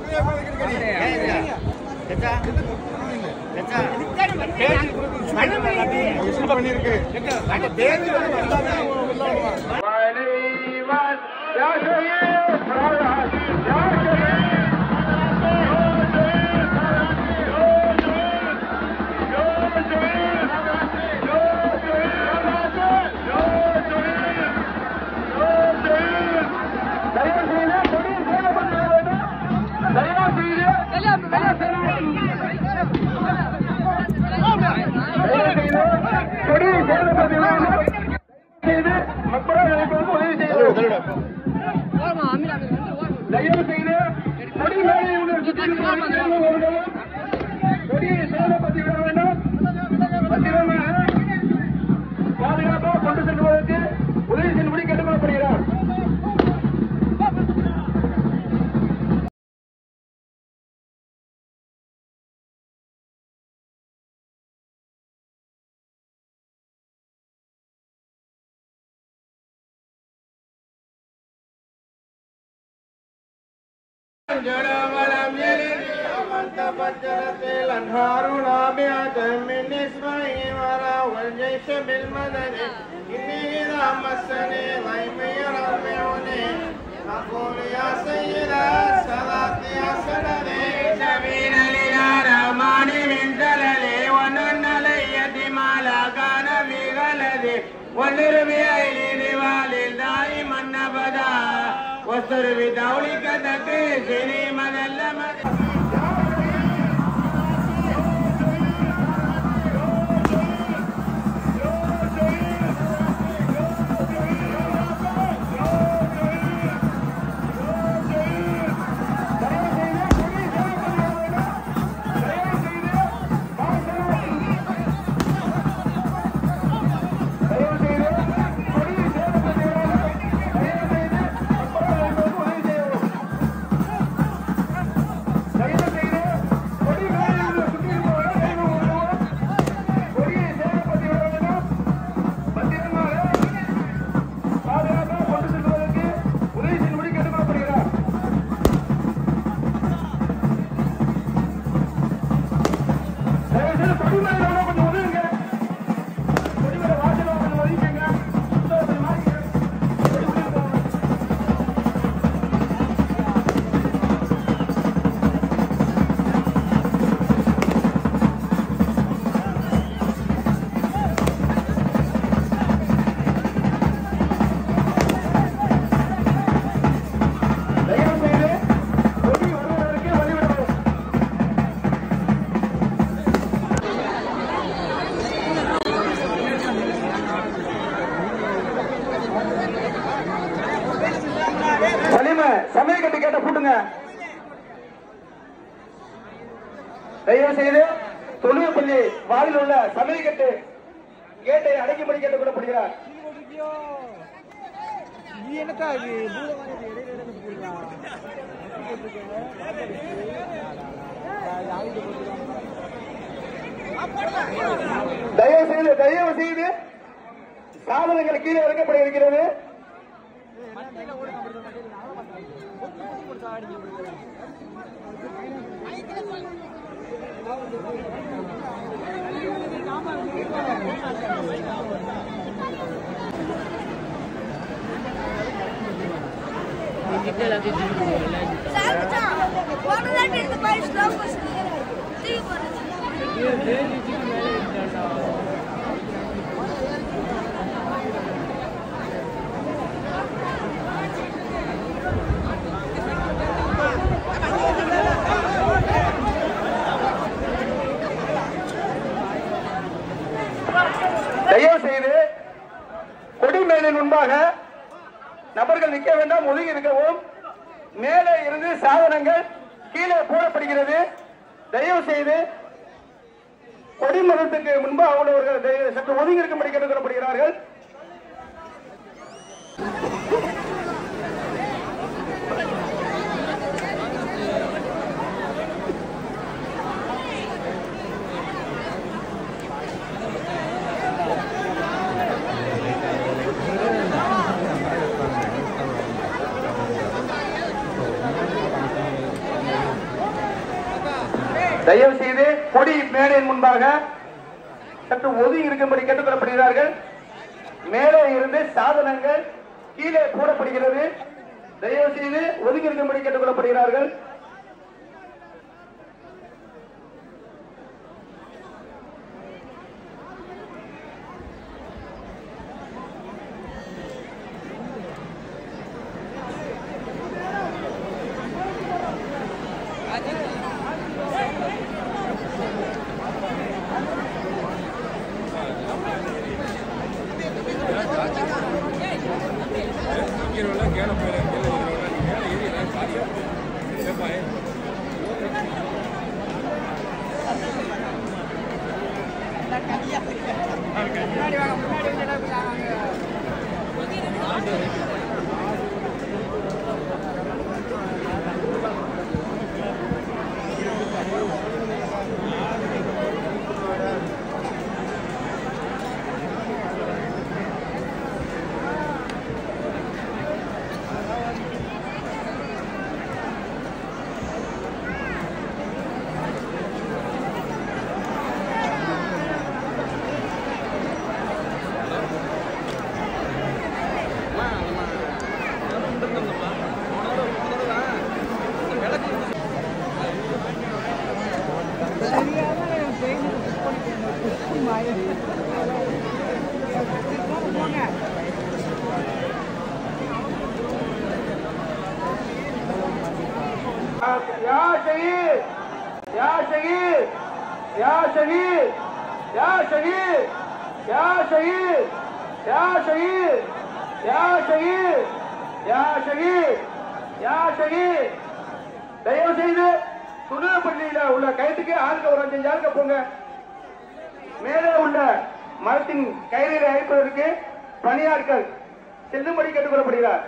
தயவு செய்து கொடி மேலே உள்ள கொடியை சேதப்படுத்தி விட வேண்டும் பத்திரமாக பாதுகாப்பாக கொண்டு செல்வதற்கு உதவி செய்யும்படி கேட்டுக்கொள்ளப்படுகிறார் وصر بدولك تكريسني مذل مذل சலீம சமய கட்டு கேட்ட கூட்டுங்க தயவு செய்து தொழுவப்பள்ளி வாயில் உள்ள சமய கட்டு கேட்டை அடைக்கும்படி கேட்டுக் கொள்ளப்படுகிறார் தயவு செய்து தயவு செய்து சாதனங்கள் கீழே இறக்கப்பட இருக்கிறது சாப்பிட்டான் ஒரு தாட்டி எடுத்து பாரு ஸ்லோ மோஷன் தூக்கி போடுறது தயவு செய்து கொடிமேலின் முன்பாக நபர்கள் நிற்க வேண்டாம் ஒதுங்கி இருக்கவும் மேலே இருந்து சாதனங்கள் கீழே போடப்படுகிறது தயவு செய்து கொடிமரத்துக்கு முன்பாக உள்ளவர்கள் தயவு- சற்று ஒதுங்கி இருக்கும்படி கேட்டுக்கொள்ளப்படுகிறார்கள் தயவு செய்து கொடி மேடையின் முன்பாக சற்று ஒதுங்கி இருக்கும்படி கேட்டுக்கொள்ளப்படுகிறார்கள் மேலே இருந்து சாதனங்கள் கீழே போடப்படுகிறது தயவு செய்து ஒதுங்கி இருக்கும்படி கேட்டுக்கொள்ளப்படுகிறார்கள் يا شهيد يا شهيد يا شهيد يا شهيد يا شهيد يا شهيد يا شهيد يا شهيد يا شهيد தயவு செய்து சுடுபள்ளியில உள்ள கைத்துக்கு ஆளுக்கு ஒரு அஞ்சு ஆளுக்கு போங்க மேலே உள்ள மரத்தின் கயிறை அழைப்பதற்கு பணியாட்கள் செல்லும்படி கேட்டுக்கொள்ளப்படுகிறார்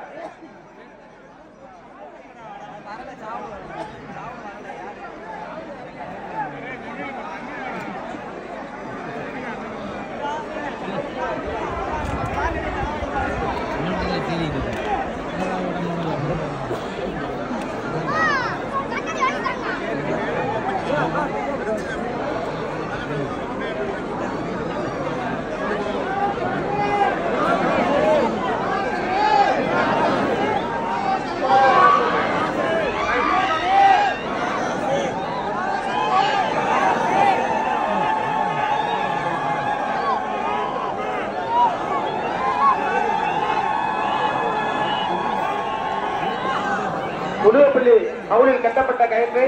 புதுவப்பள்ளி அவரில் கட்டப்பட்ட கயிற்றை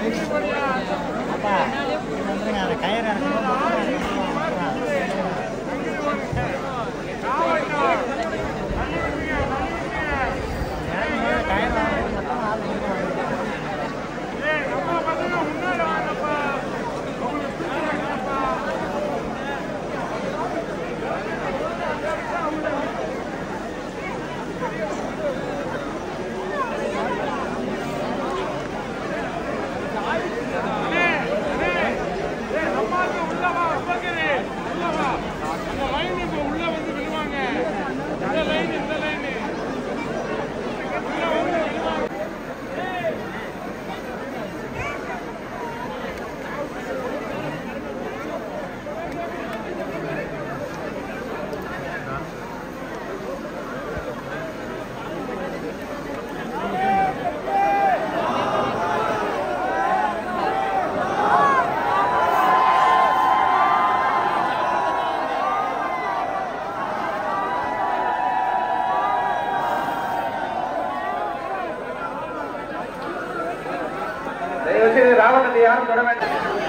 தயவு செய்து ராவணத்தை யாரும் தொட வேண்டாம்